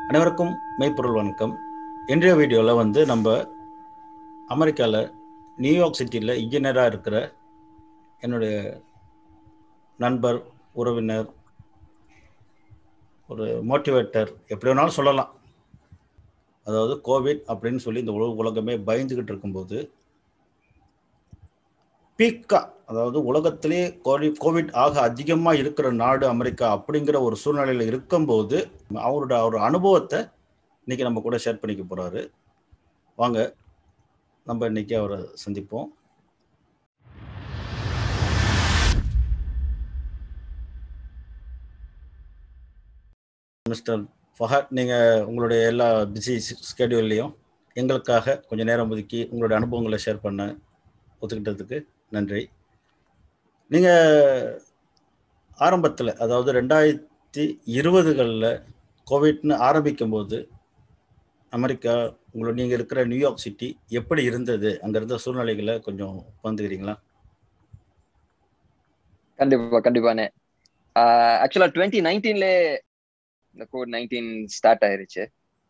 அனைவருக்கும் மெய்ப்பொருள் வணக்கம் இன்றைய வீடியோவில் வந்து நம்ம அமெரிக்காவில் நியூயார்க் சிட்டியில் இன்ஜினியராக இருக்கிற என்னுடைய நண்பர் உறவினர் ஒரு மோட்டிவேட்டர் எப்படி வேணாலும் சொல்லலாம் அதாவது கோவிட் அப்படின்னு சொல்லி இந்த உலக உலகமே பயந்துக்கிட்டு இருக்கும்போது பீக்கா அதாவது உலகத்திலே கோவிட் கோவிட் ஆக அதிகமாக இருக்கிற நாடு அமெரிக்கா அப்படிங்கிற ஒரு சூழ்நிலையில் இருக்கும்போது அவரோட ஒரு அனுபவத்தை இன்னைக்கு நம்ம கூட ஷேர் பண்ணிக்க போகிறாரு வாங்க நம்ம இன்னைக்கு அவரை சந்திப்போம் மிஸ்டர் ஃபஹத் நீங்கள் உங்களுடைய எல்லா பிஸி ஸ்கெடியூல்லையும் எங்களுக்காக கொஞ்சம் நேரம் ஒதுக்கி உங்களுடைய அனுபவங்களை ஷேர் பண்ண ஒத்துக்கிட்டதுக்கு நன்றி நீங்கள் ஆரம்பத்தில் அதாவது ரெண்டாயிரத்தி இருபதுகளில் கோவிட்னு ஆரம்பிக்கும் போது அமெரிக்கா உங்களை நீங்கள் இருக்கிற நியூயார்க் சிட்டி எப்படி இருந்தது அங்கே இருந்த சூழ்நிலைகளை கொஞ்சம் பந்துக்கிறீங்களா கண்டிப்பா கண்டிப்பானே ஆக்சுவலா டுவெண்ட்டி நைன்டீன்ல இந்த கோவிட் நைன்டீன் ஸ்டார்ட் ஆயிருச்சு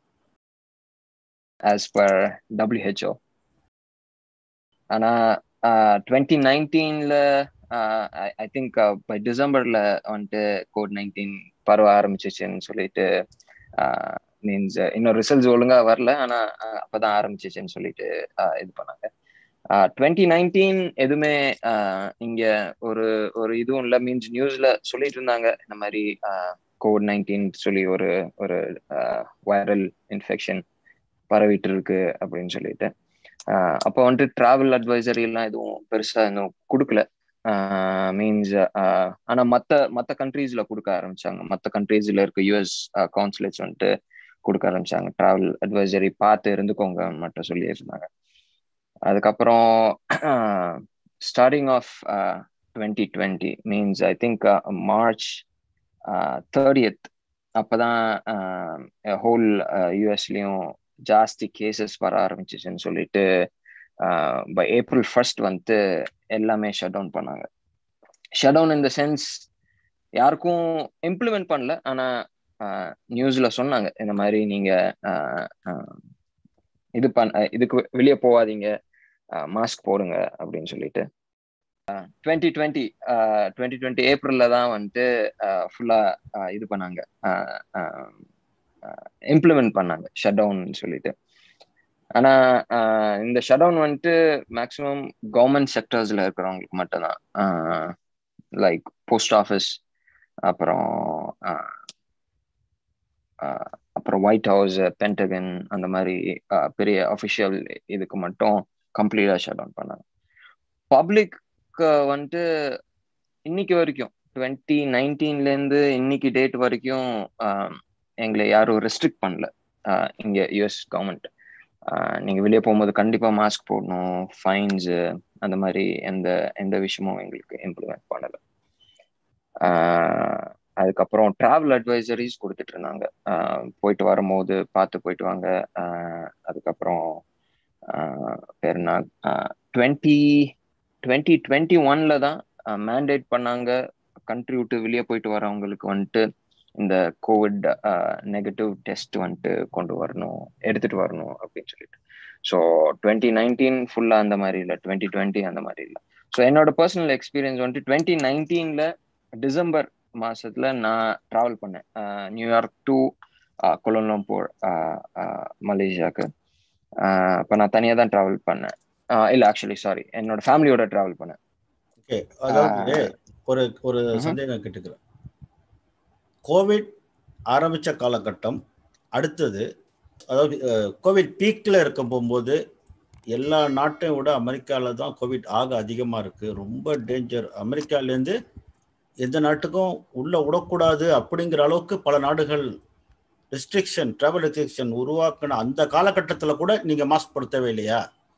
ஆஸ் பர் டபிள்யூஹெச்ஓ ஆனா டுவெண்ட்டி நைன்டீன்ல ஐ திங்க் பை டிசம்பர்ல வந்துட்டு கோவிட் நைன்டீன் பரவ ஆரம்பிச்சிச்சுன்னு சொல்லிட்டு மீன்ஸ் இன்னும் ரிசல்ட்ஸ் ஒழுங்கா வரல ஆனா அப்பதான் ஆரம்பிச்சிச்சுன்னு சொல்லிட்டு இது பண்ணாங்க டுவெண்ட்டி நைன்டீன் எதுவுமே இங்க ஒரு ஒரு இதுவும் இல்லை மீன்ஸ் நியூஸ்ல சொல்லிட்டு இருந்தாங்க இந்த மாதிரி கோவிட் நைன்டீன் சொல்லி ஒரு ஒரு வைரல் இன்ஃபெக்ஷன் பரவிட்டு இருக்கு அப்படின்னு சொல்லிட்டு அப்போ வந்துட்டு டிராவல் அட்வைசரி எல்லாம் எதுவும் பெருசா இன்னும் கொடுக்கல மீன்ஸ் ஆனா மத்த மத்த கண்ட்ரீஸ்ல கொடுக்க ஆரம்பிச்சாங்க மத்த கண்ட்ரீஸ்ல இருக்க யூஎஸ் கவுன்சிலேட்ஸ் வந்துட்டு கொடுக்க ஆரம்பிச்சாங்க டிராவல் அட்வைசரி பார்த்து இருந்துக்கோங்க மட்டும் சொல்லி இருந்தாங்க அதுக்கப்புறம் starting of twenty twenty means I think March thirtieth அப்போதான் ஹோல் யூஎஸ்லேயும் ஜாஸ்தி கேசஸ் வர ஆரம்பிச்சிச்சுன்னு சொல்லிட்டு பை ஏப்ரல் ஃபர்ஸ்ட் வந்து எல்லாமே ஷட் டவுன் பண்ணாங்க shut down in the sense யாருக்கும் இம்ப்ளிமெண்ட் பண்ணல ஆனா நியூஸ்ல சொன்னாங்க இந்த மாதிரி நீங்க இது பண்ண இதுக்கு வெளியே போகாதீங்க மாஸ்க் போடுங்க அப்படின்னு சொல்லிட்டு டுவெண்ட்டி டுவெண்ட்டி டுவெண்ட்டி டுவெண்ட்டி ஏப்ரல்ல தான் வந்துட்டு ஃபுல்லா இது பண்ணாங்க இம்ப்ளிமெண்ட் பண்ணாங்க ஷட் டவுன் சொல்லிட்டு ஆனா இந்த ஷட் டவுன் வந்துட்டு மேக்சிமம் கவர்மெண்ட் செக்டர்ஸ்ல இருக்கிறவங்களுக்கு மட்டும்தான் லைக் போஸ்ட் ஆஃபீஸ் அப்புறம் அப்புறம் ஒயிட் ஹவுஸ் பென்டகன் அந்த மாதிரி பெரிய அஃபிஷியல் இதுக்கு மட்டும் கம்ப்ளீட்டா ஷட் டவுன் பண்ணாங்க பப்ளிக் வந்துட்டு இன்னைக்கு வரைக்கும் டுவெண்ட்டி நைன்டீன்ல இருந்து இன்னைக்கு டேட் வரைக்கும் எங்களை யாரும் ரெஸ்ட்ரிக்ட் பண்ணல இங்க யூஎஸ் கவர்மெண்ட் நீங்க வெளியே போகும்போது கண்டிப்பா மாஸ்க் போடணும் ஃபைன்ஸ் அந்த மாதிரி எந்த எந்த விஷயமும் எங்களுக்கு இம்ப்ளிமெண்ட் பண்ணல அதுக்கப்புறம் டிராவல் அட்வைசரிஸ் கொடுத்துட்டு இருந்தாங்க போயிட்டு வரும்போது பார்த்து போயிட்டு வாங்க அதுக்கப்புறம் பேர் என்ன டுவெண்ட்டி டுவெண்ட்டி டுவெண்ட்டி ஒன்ல தான் மேண்டேட் பண்ணாங்க கண்ட்ரி விட்டு வெளியே போயிட்டு வரவங்களுக்கு வந்துட்டு இந்த கோவிட் நெகட்டிவ் டெஸ்ட் வந்துட்டு கொண்டு வரணும் எடுத்துட்டு வரணும் அப்படின்னு சொல்லிட்டு ஸோ டுவெண்ட்டி நைன்டீன் ஃபுல்லா அந்த மாதிரி இல்லை டுவெண்ட்டி டுவெண்ட்டி அந்த மாதிரி இல்லை ஸோ என்னோட பர்சனல் எக்ஸ்பீரியன்ஸ் வந்துட்டு டுவெண்ட்டி நைன்டீன்ல டிசம்பர் மாசத்துல நான் டிராவல் பண்ணேன் நியூயார்க் டு கொலம்பூர் மலேசியாவுக்கு இப்போ நான் தனியாக தான் டிராவல் பண்ணேன் இல்லை ஆக்சுவலி சாரி என்னோட ஃபேமிலியோட டிராவல் பண்ணேன் ஓகே அதாவது ஒரு ஒரு சந்தேகம் கேட்டுக்கிறேன் கோவிட் ஆரம்பித்த காலகட்டம் அடுத்தது அதாவது கோவிட் பீக்கில் இருக்க போகும்போது எல்லா நாட்டையும் விட அமெரிக்காவில் தான் கோவிட் ஆக அதிகமாக இருக்குது ரொம்ப டேஞ்சர் அமெரிக்காலேருந்து எந்த நாட்டுக்கும் உள்ளே விடக்கூடாது அப்படிங்கிற அளவுக்கு பல நாடுகள் ரெஸ்ட்ரிக்ஷன் ட்ராவல் ரெஸ்ட்ரிக்ஷன் உருவாக்கின அந்த காலகட்டத்தில் கூட நீங்கள் மாஸ்க் பொருத்தவே இல்லையா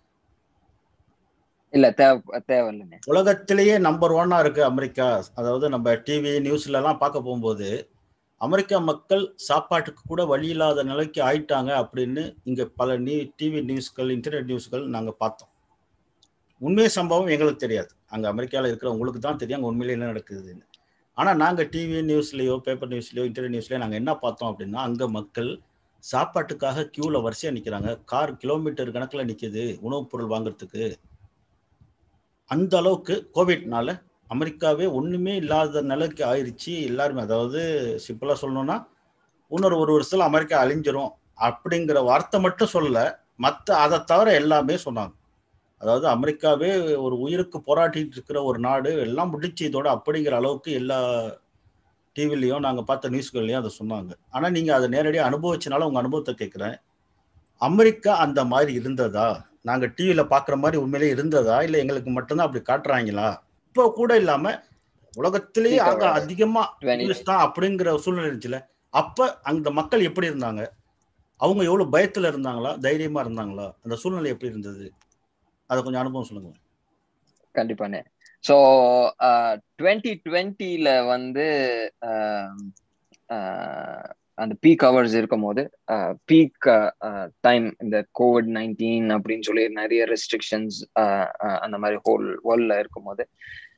இல்ல தேவை தேவையில்லைங்க உலகத்திலேயே நம்பர் ஒன்னா இருக்கு அமெரிக்கா அதாவது நம்ம டிவி நியூஸ்ல எல்லாம் பார்க்க போகும்போது அமெரிக்கா மக்கள் சாப்பாட்டுக்கு கூட வழி இல்லாத நிலைக்கு ஆயிட்டாங்க அப்படின்னு இங்க பல நியூ டிவி நியூஸ்கள் இன்டர்நெட் நியூஸ்கள் நாங்க பார்த்தோம் உண்மை சம்பவம் எங்களுக்கு தெரியாது அங்க அமெரிக்காவில் இருக்கிற உங்களுக்கு தான் தெரியும் அங்கே உண்மையில என்ன நடக்குதுன்னு ஆனால் நாங்கள் டிவி நியூஸ்லேயோ பேப்பர் நியூஸ்லேயோ இன்டர்நெட் நியூஸ்லேயோ நாங்கள் என்ன பார்த்தோம் அப்படின்னா அங்கே மக்கள் சாப்பாட்டுக்காக கியூல வரிசையா நிக்கிறாங்க கார் கிலோமீட்டர் கணக்குல நிக்குது உணவுப் பொருள் வாங்குறதுக்கு அந்த அளவுக்கு கோவிட்னால அமெரிக்காவே ஒண்ணுமே இல்லாத நிலைக்கு ஆயிருச்சு எல்லாருமே அதாவது சிம்பிளா சொல்லணும்னா இன்னொரு ஒரு வருஷத்துல அமெரிக்கா அழிஞ்சிரும் அப்படிங்கிற வார்த்தை மட்டும் சொல்லல மற்ற அதை தவிர எல்லாமே சொன்னாங்க அதாவது அமெரிக்காவே ஒரு உயிருக்கு போராடிட்டு இருக்கிற ஒரு நாடு எல்லாம் முடிச்சு இதோட அப்படிங்கிற அளவுக்கு எல்லா டிவிலையும் நாங்கள் பார்த்த நியூஸ்கள்லையும் அதை சொன்னாங்க ஆனால் நீங்கள் அதை நேரடியாக அனுபவிச்சனால உங்கள் அனுபவத்தை கேட்குறேன் அமெரிக்கா அந்த மாதிரி இருந்ததா நாங்கள் டிவியில் பார்க்குற மாதிரி உண்மையிலே இருந்ததா இல்லை எங்களுக்கு மட்டும்தான் அப்படி காட்டுறாங்களா இப்போ கூட இல்லாமல் உலகத்திலேயே ஆக அதிகமாக நியூஸ் தான் அப்படிங்கிற சூழ்நிலை இருந்துச்சுல அப்போ அந்த மக்கள் எப்படி இருந்தாங்க அவங்க எவ்வளோ பயத்தில் இருந்தாங்களா தைரியமாக இருந்தாங்களா அந்த சூழ்நிலை எப்படி இருந்தது அதை கொஞ்சம் அனுபவம் சொல்லுங்க கண்டிப்பானே ஸோ டுவெண்ட்டி டுவெண்ட்டில வந்து அந்த பீக் ஹவர்ஸ் இருக்கும் போது பீக் டைம் இந்த கோவிட் நைன்டீன் அப்படின்னு சொல்லி நிறைய ரெஸ்ட்ரிக்ஷன்ஸ் அந்த மாதிரி ஹோல் வேர்ல்ட்ல இருக்கும் போது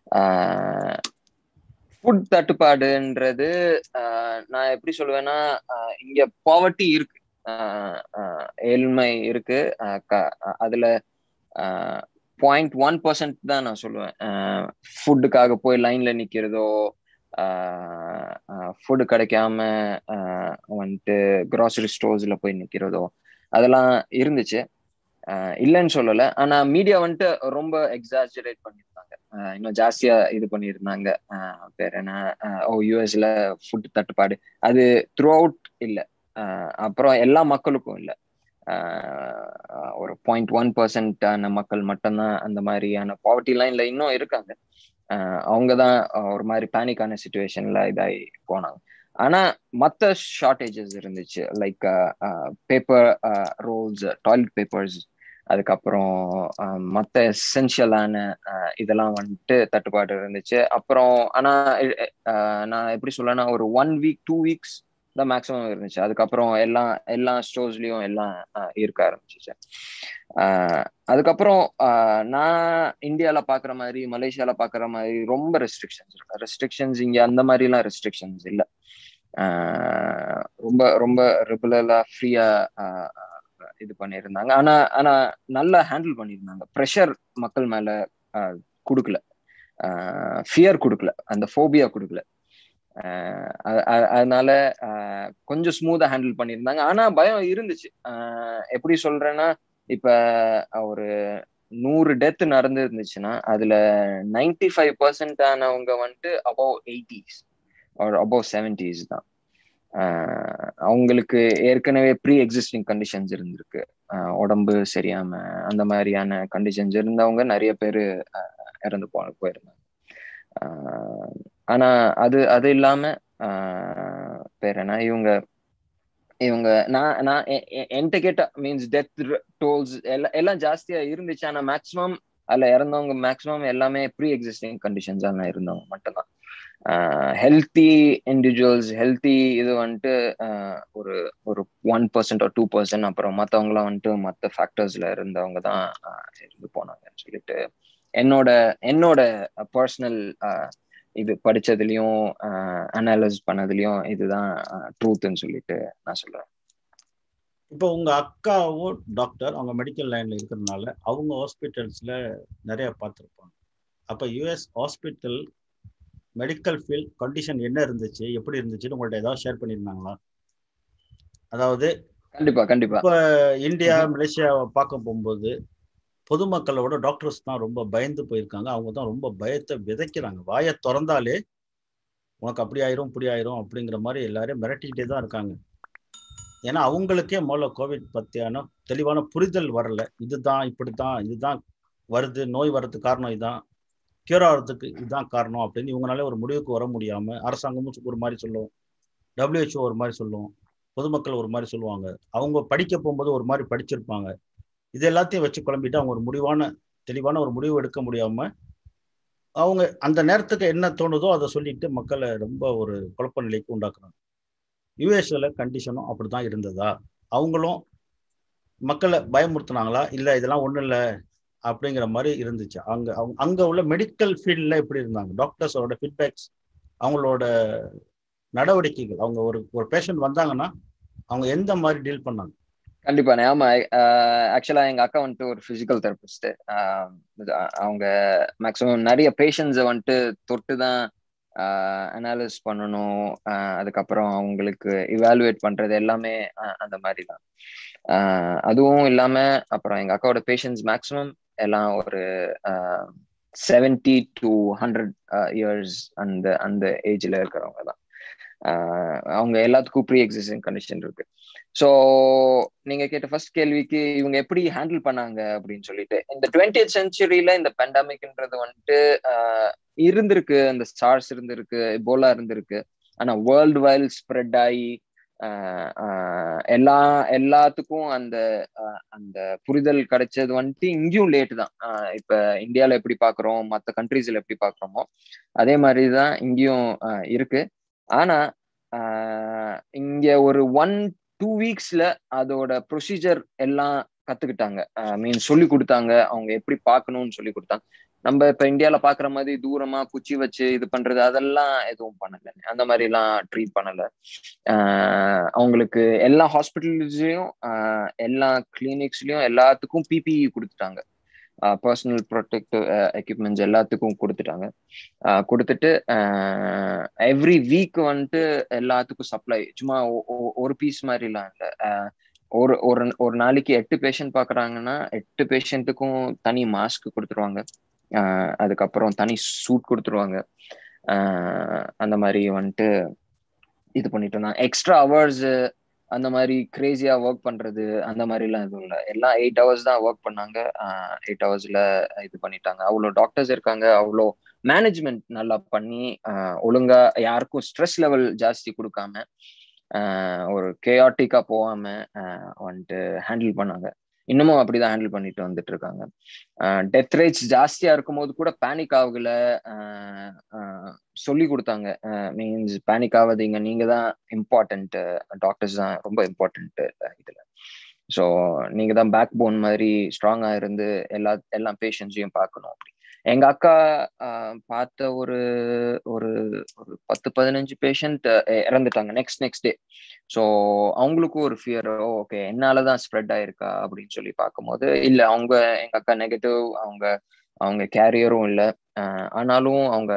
ஃபுட் தட்டுப்பாடுன்றது நான் எப்படி சொல்லுவேன்னா இங்க பாவர்ட்டி இருக்கு ஏழ்மை இருக்கு அதுல பாயிண்ட் ஒன் பர்சன்ட் தான் நான் சொல்லுவேன் ஃபுட்டுக்காக போய் லைன்ல நிக்கிறதோ ஃபுட்டு கிடைக்காம வந்துட்டு க்ராசரி ஸ்டோர்ஸ்ல போய் நிக்கிறதோ அதெல்லாம் இருந்துச்சு இல்லைன்னு சொல்லல ஆனா மீடியா வந்துட்டு ரொம்ப எக்ஸாஜரேட் பண்ணியிருந்தாங்க இன்னும் ஜாஸ்தியா இது பண்ணியிருந்தாங்க பேர் என்ன ஓ யூஎஸ்ல ஃபுட் தட்டுப்பாடு அது த்ரூ அவுட் இல்லை அப்புறம் எல்லா மக்களுக்கும் இல்லை ஒரு பாயிண்ட் ஒன் பர்சன்டான மக்கள் மட்டும்தான் அந்த மாதிரியான பாவர்ட்டி லைன்ல இன்னும் இருக்காங்க அவங்க தான் ஒரு மாதிரி பேனிக்கான சுச்சுவேஷன்ல இதாகி போனாங்க ஆனா மற்ற ஷார்டேஜஸ் இருந்துச்சு like paper rolls toilet papers அதுக்கப்புறம் மற்ற எசென்ஷியலான இதெல்லாம் வந்துட்டு தட்டுப்பாடு இருந்துச்சு அப்புறம் ஆனா நான் எப்படி சொல்லனா ஒரு ஒன் வீக் டூ வீக்ஸ் தான் மேக்ஸிமம் இருந்துச்சு அதுக்கப்புறம் எல்லாம் எல்லா ஸ்டோர்ஸ்லயும் எல்லாம் இருக்க ஆரம்பிச்சிச்சு அதுக்கப்புறம் நான் இந்தியால பாக்குற மாதிரி மலேசியால பாக்குற மாதிரி ரொம்ப ரெஸ்ட்ரிக்ஷன்ஸ் இருக்கு ரெஸ்ட்ரிக்ஷன்ஸ் இங்க அந்த மாதிரி எல்லாம் ரெஸ்ட்ரிக்ஷன்ஸ் இல்ல ரொம்ப ரொம்ப ரெகுலரா ஃப்ரீயா இது பண்ணியிருந்தாங்க ஆனா ஆனா நல்லா ஹேண்டில் பண்ணியிருந்தாங்க ப்ரெஷர் மக்கள் மேல கொடுக்கல ஃபியர் கொடுக்கல அந்த ஃபோபியா கொடுக்கல அதனால கொஞ்சம் ஸ்மூதா ஹேண்டில் பண்ணியிருந்தாங்க ஆனா பயம் இருந்துச்சு எப்படி சொல்றேன்னா இப்ப ஒரு நூறு டெத் நடந்து இருந்துச்சுன்னா அதுல நைன்டி ஃபைவ் பர்சன்ட் ஆனவங்க வந்துட்டு அபவ் எயிட்டிஸ் ஒரு அபவ் செவன்டிஸ் தான் அவங்களுக்கு ஏற்கனவே ப்ரீ எக்ஸிஸ்டிங் கண்டிஷன்ஸ் இருந்திருக்கு உடம்பு சரியாம அந்த மாதிரியான கண்டிஷன்ஸ் இருந்தவங்க நிறைய பேர் இறந்து போ போயிருந்தாங்க ஆனா அது அது இல்லாம பேர் என்ன இவங்க இவங்க நான் நான் என்கிட்ட கேட்ட மீன்ஸ் டெத் டோல்ஸ் எல்லாம் எல்லாம் ஜாஸ்தியா இருந்துச்சு ஆனா மேக்ஸிமம் அதுல இறந்தவங்க மேக்ஸிமம் எல்லாமே ப்ரீ எக்ஸிஸ்டிங் கண்டிஷன்ஸ் எல்லாம் இருந்தவங்க மட்டும்தான் ஹெல்த்தி இண்டிவிஜுவல்ஸ் ஹெல்த்தி இது வந்துட்டு ஒரு ஒரு ஒன் பர்சன்ட் டூ பர்சன்ட் அப்புறம் மற்றவங்களாம் வந்துட்டு மற்ற ஃபேக்டர்ஸ்ல இருந்தவங்க தான் இருந்து போனாங்கன்னு சொல்லிட்டு என்னோட என்னோட பர்சனல் இது படிச்சதுலயும் அனலைஸ் பண்ணதுலயும் இதுதான் ட்ரூத்னு சொல்லிட்டு நான் சொல்றேன் இப்போ உங்க அக்காவோ டாக்டர் அவங்க மெடிக்கல் லைன்ல இருக்கிறதுனால அவங்க ஹாஸ்பிட்டல்ஸ்ல நிறைய பார்த்துருப்பாங்க அப்ப US hospital medical field condition என்ன இருந்துச்சு எப்படி இருந்துச்சுன்னு உங்கள்ட்ட ஏதாவது ஷேர் பண்ணியிருந்தாங்களா அதாவது கண்டிப்பா கண்டிப்பா இப்போ இந்தியா மலேசியாவை பார்க்க போகும்போது பொதுமக்களோட டாக்டர்ஸ் தான் ரொம்ப பயந்து போயிருக்காங்க அவங்க தான் ரொம்ப பயத்தை விதைக்கிறாங்க வாயை திறந்தாலே உனக்கு அப்படி ஆயிரும் இப்படி ஆயிரும் அப்படிங்கிற மாதிரி எல்லாரையும் மிரட்டிக்கிட்டே தான் இருக்காங்க ஏன்னா அவங்களுக்கே முதல்ல கோவிட் பற்றியான தெளிவான புரிதல் வரல இதுதான் இப்படித்தான் இதுதான் வருது நோய் வர்றதுக்கு காரணம் இதுதான் கியூர் ஆகிறதுக்கு இதுதான் காரணம் அப்படின்னு இவங்களால ஒரு முடிவுக்கு வர முடியாம அரசாங்கமும் ஒரு மாதிரி சொல்லும் டபிள்யூஹெச்ஓ ஒரு மாதிரி சொல்லும் பொதுமக்கள் ஒரு மாதிரி சொல்லுவாங்க அவங்க படிக்க போகும்போது ஒரு மாதிரி படிச்சிருப்பாங்க இது எல்லாத்தையும் வச்சு குழம்பிட்டு அவங்க ஒரு முடிவான தெளிவான ஒரு முடிவு எடுக்க முடியாம அவங்க அந்த நேரத்துக்கு என்ன தோணுதோ அதை சொல்லிட்டு மக்களை ரொம்ப ஒரு குழப்ப நிலைக்கு உண்டாக்குறாங்க யூஎஸ்ல கண்டிஷனும் அப்படிதான் இருந்ததா அவங்களும் மக்களை பயமுறுத்தினாங்களா இல்லை இதெல்லாம் ஒன்றும் இல்லை அப்படிங்கிற மாதிரி இருந்துச்சு அங்க அவங்க அங்க உள்ள மெடிக்கல் ஃபீல்டில் எப்படி இருந்தாங்க டாக்டர்ஸோட ஃபீட்பேக்ஸ் அவங்களோட நடவடிக்கைகள் அவங்க ஒரு ஒரு பேஷண்ட் வந்தாங்கன்னா அவங்க எந்த மாதிரி டீல் பண்ணாங்க கண்டிப்பாண்ணே ஆமா ஆக்சுவலா எங்க அக்கா வந்துட்டு ஒரு பிசிக்கல் தெரபிஸ்ட் அவங்க மேக்ஸிமம் நிறைய பேஷண்ட்ஸை வந்துட்டு தொட்டு தான் அனாலிஸ் பண்ணணும் அதுக்கப்புறம் அவங்களுக்கு இவாலுவேட் பண்றது எல்லாமே அந்த மாதிரி தான் அதுவும் இல்லாம அப்புறம் எங்க அக்காவோட பேஷண்ட்ஸ் மேக்ஸிமம் எல்லாம் ஒரு செவன்டி டு ஹண்ட்ரட் இயர்ஸ் அந்த அந்த ஏஜ்ல இருக்கிறவங்க தான் அவங்க எல்லாத்துக்கும் ப்ரீ எக்ஸிஸ்டிங் கண்டிஷன் இருக்கு ஸோ நீங்க கேட்ட ஃபர்ஸ்ட் கேள்விக்கு இவங்க எப்படி ஹேண்டில் பண்ணாங்க அப்படின்னு சொல்லிட்டு இந்த டுவெண்ட்டி சென்ச்சுரியில இந்த பெண்டமிக்ன்றது வந்துட்டு இருந்திருக்கு அந்த ஸ்டார்ஸ் இருந்திருக்கு போலா இருந்திருக்கு ஆனா வேர்ல்டு வைல் ஸ்ப்ரெட் ஆகி எல்லா எல்லாத்துக்கும் அந்த அந்த புரிதல் கிடைச்சது வந்துட்டு இங்கேயும் லேட் தான் இப்ப இந்தியால எப்படி பாக்குறோம் மற்ற கண்ட்ரீஸ்ல எப்படி பாக்குறோமோ அதே மாதிரிதான் இங்கேயும் இருக்கு ஆனா இங்க ஒரு ஒன் டூ வீக்ஸ்ல அதோட ப்ரொசீஜர் எல்லாம் கத்துக்கிட்டாங்க மீன் சொல்லி கொடுத்தாங்க அவங்க எப்படி பார்க்கணும்னு சொல்லி கொடுத்தாங்க நம்ம இப்ப இந்தியால பாக்குற மாதிரி தூரமா குச்சி வச்சு இது பண்றது அதெல்லாம் எதுவும் பண்ணல அந்த மாதிரி எல்லாம் ட்ரீட் பண்ணல அவங்களுக்கு எல்லா ஹாஸ்பிட்டல்ஸ்லயும் எல்லா கிளினிக்ஸ்லயும் எல்லாத்துக்கும் பிபிஇ கொடுத்துட்டாங்க பர்சனல் ப்ரொடெக்டிவ் எக்யூப்மெண்ட்ஸ் எல்லாத்துக்கும் கொடுத்துட்டாங்க கொடுத்துட்டு எவ்ரி வீக் வந்துட்டு எல்லாத்துக்கும் சப்ளை சும்மா ஒரு பீஸ் மாதிரிலாம் இல்லை ஒரு ஒரு ஒரு நாளைக்கு எட்டு பேஷண்ட் பாக்குறாங்கன்னா எட்டு பேஷண்ட்டுக்கும் தனி மாஸ்க் கொடுத்துருவாங்க அதுக்கப்புறம் தனி சூட் கொடுத்துருவாங்க அந்த மாதிரி வந்துட்டு இது பண்ணிட்டு இருந்தாங்க எக்ஸ்ட்ரா ஹவர்ஸ் அந்த மாதிரி கிரேசியா ஒர்க் பண்றது அந்த மாதிரி எல்லாம் எதுவும் இல்லை எல்லாம் எயிட் ஹவர்ஸ் தான் ஒர்க் பண்ணாங்க எயிட் ஹவர்ஸ்ல இது பண்ணிட்டாங்க அவ்வளோ டாக்டர்ஸ் இருக்காங்க அவ்வளோ மேனேஜ்மெண்ட் நல்லா பண்ணி ஒழுங்கா யாருக்கும் ஸ்ட்ரெஸ் லெவல் ஜாஸ்தி கொடுக்காம ஒரு கேஆட்டிக்கா போகாம வந்துட்டு ஹேண்டில் பண்ணாங்க இன்னமும் அப்படிதான் ஹேண்டில் பண்ணிட்டு வந்துட்டு இருக்காங்க டெத் ரேட்ஸ் ஜாஸ்தியா இருக்கும் போது கூட பேனிக் ஆகல சொல்லி கொடுத்தாங்க மீன்ஸ் பேனிக் ஆகாதீங்க நீங்க தான் இம்பார்ட்டன்ட் டாக்டர்ஸ் தான் ரொம்ப இம்பார்ட்டன்ட் இதுல ஸோ நீங்க தான் பேக் போன் மாதிரி ஸ்ட்ராங்கா இருந்து எல்லா எல்லா பேஷண்ட்ஸையும் பார்க்கணும் அப்படி எங்க அக்கா பார்த்த ஒரு ஒரு ஒரு பத்து பதினஞ்சு பேஷண்ட் இறந்துட்டாங்க நெக்ஸ்ட் நெக்ஸ்ட் டே ஸோ அவங்களுக்கும் ஒரு ஃபியர் ஓகே என்னாலதான் ஸ்ப்ரெட் ஆயிருக்கா அப்படின்னு சொல்லி பார்க்கும்போது இல்லை அவங்க எங்க அக்கா நெகட்டிவ் அவங்க அவங்க கேரியரும் இல்லை ஆனாலும் அவங்க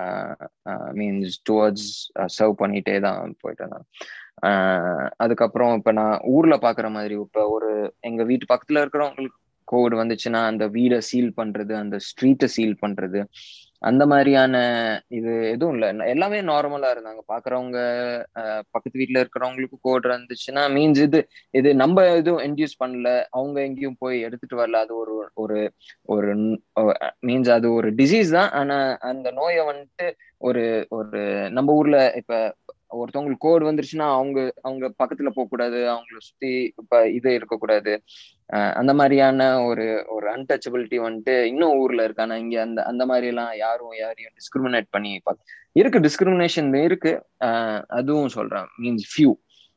மீன்ஸ் டுவர்ட்ஸ் சர்வ் பண்ணிட்டே தான் போயிட்டு இருந்தாங்க அதுக்கப்புறம் இப்ப நான் ஊர்ல பாக்குற மாதிரி இப்ப ஒரு எங்க வீட்டு பக்கத்துல இருக்கிறவங்களுக்கு கோவிட் வந்துச்சுன்னா அந்த வீடை சீல் பண்றது அந்த ஸ்ட்ரீட்டை சீல் பண்றது அந்த மாதிரியான இது எதுவும் இல்லை எல்லாமே நார்மலா இருந்தாங்க பாக்குறவங்க பக்கத்து வீட்டுல இருக்கிறவங்களுக்கு கோவிட் இருந்துச்சுன்னா மீன்ஸ் இது இது நம்ம எதுவும் இன்டியூஸ் பண்ணல அவங்க எங்கேயும் போய் எடுத்துட்டு வரல அது ஒரு ஒரு ஒரு மீன்ஸ் அது ஒரு டிசீஸ் தான் ஆனா அந்த நோயை வந்துட்டு ஒரு ஒரு நம்ம ஊர்ல இப்ப ஒருத்தவங்களுக்கு கோடு வந்துருச்சுன்னா அவங்க அவங்க பக்கத்துல போக கூடாது அவங்கள சுத்தி இப்ப இது இருக்கக்கூடாது அந்த மாதிரியான ஒரு ஒரு அன்டச்சபிலிட்டி வந்துட்டு இன்னும் ஊர்ல இருக்கு ஆனா இங்க அந்த அந்த மாதிரி எல்லாம் யாரும் யாரையும் டிஸ்கிரிமினேட் பண்ணி இருக்கு டிஸ்கிரிமினேஷன் இருக்கு அதுவும் சொல்றேன் means few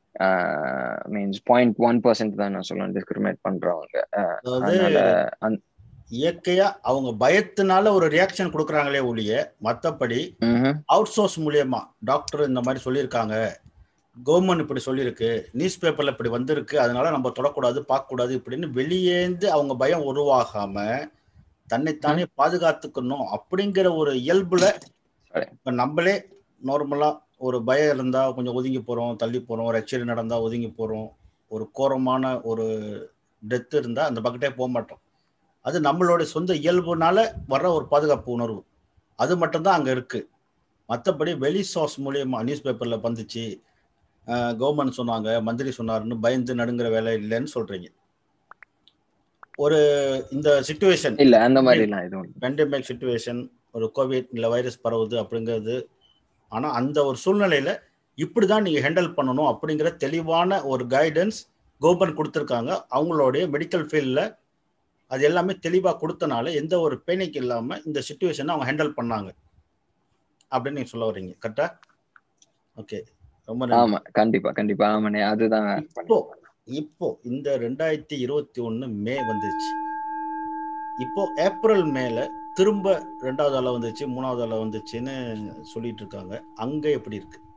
means point one percent தான் நான் சொல்லுவேன் டிஸ்கிரிமினேட் பண்றவங்க அதனால இயற்கையா அவங்க பயத்தினால ஒரு ரியாக்ஷன் கொடுக்குறாங்களே ஒழிய மற்றபடி அவுட் சோர்ஸ் மூலியமா டாக்டர் இந்த மாதிரி சொல்லியிருக்காங்க கவர்மெண்ட் இப்படி சொல்லியிருக்கு நியூஸ் பேப்பர்ல இப்படி வந்திருக்கு அதனால நம்ம தொடக்கூடாது பார்க்கக்கூடாது இப்படின்னு வெளியேந்து அவங்க பயம் உருவாகாம தன்னைத்தானே பாதுகாத்துக்கணும் அப்படிங்கிற ஒரு இயல்புல இப்ப நம்மளே நார்மலா ஒரு பயம் இருந்தா கொஞ்சம் ஒதுங்கி போறோம் தள்ளி போறோம் ஒரு ஆக்சிடென்ட் நடந்தா ஒதுங்கி போறோம் ஒரு கோரமான ஒரு டெத் இருந்தா அந்த பக்கத்தே போக மாட்டோம் அது நம்மளுடைய சொந்த இயல்புனால வர்ற ஒரு பாதுகாப்பு உணர்வு அது மட்டும்தான் அங்கே இருக்கு மற்றபடி வெளி சோர்ஸ் மூலியமா நியூஸ் பேப்பரில் வந்துச்சு கவர்மெண்ட் சொன்னாங்க மந்திரி சொன்னாருன்னு பயந்து நடுங்கிற வேலை இல்லைன்னு சொல்றீங்க ஒரு இந்த சுச்சுவேஷன் இல்ல அந்த மாதிரி எதுவும் பேண்டமிக் சுச்சுவேஷன் ஒரு கோவிட் இல்லை வைரஸ் பரவுது அப்படிங்கிறது ஆனால் அந்த ஒரு சூழ்நிலையில இப்படிதான் நீங்க ஹேண்டில் பண்ணணும் அப்படிங்கிற தெளிவான ஒரு கைடன்ஸ் கவர்மெண்ட் கொடுத்துருக்காங்க அவங்களுடைய மெடிக்கல் ஃபீல்டில் அது எல்லாமே தெளிவாக கொடுத்தனால எந்த ஒரு பேனிக் இல்லாமல் இந்த சுச்சுவேஷனை அவங்க ஹேண்டில் பண்ணாங்க அப்படின்னு நீங்க சொல்ல வர்றீங்க கரெக்டா ஓகே ரொம்ப ஆமா கண்டிப்பா கண்டிப்பா ஆமாண்ணே அதுதான் இப்போ இப்போ இந்த ரெண்டாயிரத்தி இருபத்தி ஒண்ணு மே வந்துச்சு இப்போ ஏப்ரல் மேல திரும்ப ரெண்டாவது அலை வந்துச்சு மூணாவது அலை வந்துச்சுன்னு சொல்லிட்டு இருக்காங்க அங்க எப்படி இருக்கு